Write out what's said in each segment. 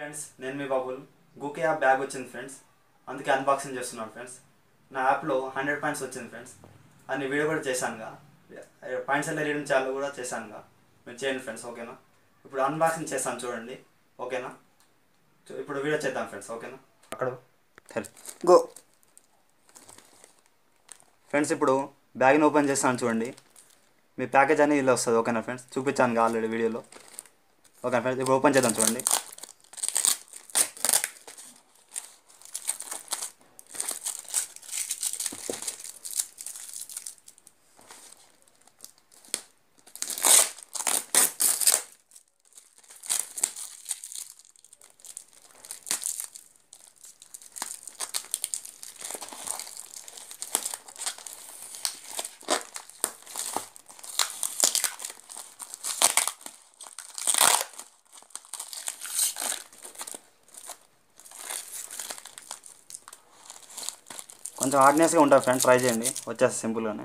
friends నేను మీ బాబుల్ గూకే యాప్ బ్యాగ్ వచ్చింది ఫ్రెండ్స్ అందుకే అన్బాక్సింగ్ చేస్తున్నాను ఫ్రెండ్స్ నా యాప్లో హండ్రెడ్ పాయింట్స్ వచ్చింది ఫ్రెండ్స్ అన్ని వీడియో కూడా చేశానుగా పాయింట్స్ ఎలా రీడింగ్ చేయాలో కూడా చేశానుగా మీరు చేయండి ఫ్రెండ్స్ ఓకేనా ఇప్పుడు అన్బాక్సింగ్ చేస్తాను చూడండి ఓకేనా చూ- ఇప్పుడు వీడియో చేద్దాం ఫ్రెండ్స్ ఓకేనా అక్కడ గో ఫ్రెండ్స్ ఇప్పుడు బ్యాగ్ని ఓపెన్ చేస్తాను చూడండి మీ ప్యాకేజ్ అనేది ఇలా వస్తుంది ఓకేనా ఫ్రెండ్స్ చూపించాను ఆల్రెడీ వీడియోలో ఓకే ఫ్రెండ్స్ ఇప్పుడు ఓపెన్ చేద్దాం చూడండి కొంచెం హార్డ్నెస్గా ఉంటుంది ఫ్రెండ్ ట్రై చేయండి వచ్చేస్తుంది సింపుల్గానే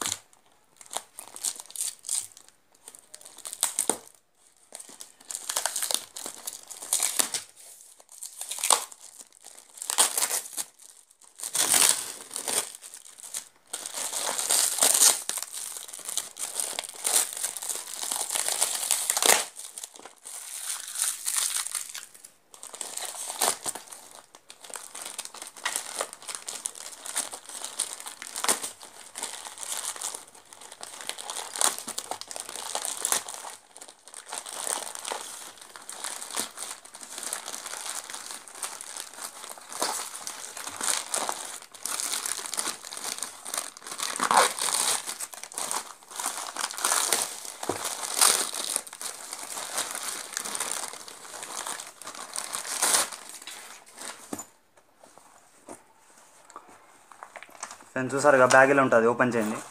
ఫ్రెండ్స్ చూసారుగా బ్యాగ్ ఇలా ఉంటుంది ఓపెన్ చేయండి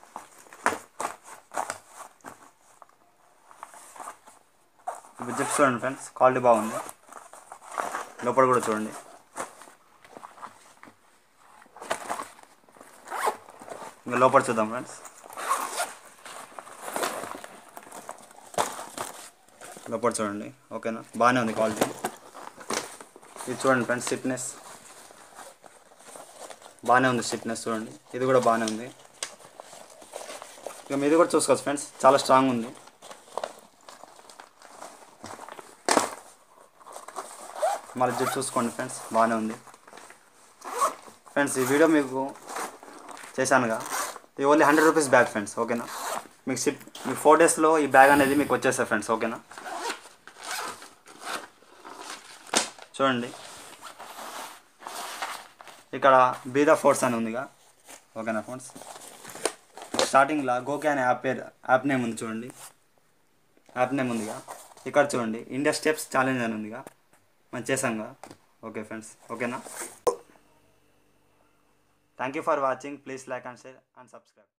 ఇప్పుడు జిప్స్ చూడండి ఫ్రెండ్స్ క్వాలిటీ బాగుంది లోపల కూడా చూడండి ఇంకా లోపల చూద్దాం ఫ్రెండ్స్ లోపల చూడండి ఓకేనా బాగానే ఉంది క్వాలిటీ ఇది చూడండి ఫ్రెండ్స్ స్టిఫ్నెస్ బాగానే ఉంది స్టిఫ్నెస్ చూడండి ఇది కూడా బాగానే ఉంది ఇక మీది కూడా చూసుకోవచ్చు ఫ్రెండ్స్ చాలా స్ట్రాంగ్ ఉంది మళ్ళీ జిప్ చూసుకోండి ఫ్రెండ్స్ బాగానే ఉంది ఫ్రెండ్స్ ఈ వీడియో మీకు చేశానుగా ఇది only hundred rupees bag friends ఓకేనా మీకు షిప్ మీకు ఫోర్ డేస్లో ఈ బ్యాగ్ అనేది మీకు వచ్చేస్తుంది ఫ్రెండ్స్ ఓకేనా చూడండి ఇక్కడ బీద ఫోర్స్ అని ఉందిగా ఓకేనా ఫ్రెండ్స్ స్టార్టింగ్లో గోకే అనే యాప్ పేరు యాప్ నేమ్ ఉంది చూడండి యాప్ నేమ్ ఉందిగా ఇక్కడ చూడండి ఇండియా స్టెప్స్ ఛాలెంజ్ అని ఉందిగా మనం చేసాంగా ఓకే ఫ్రెండ్స్ ఓకేనా thank you for watching please like and share and subscribe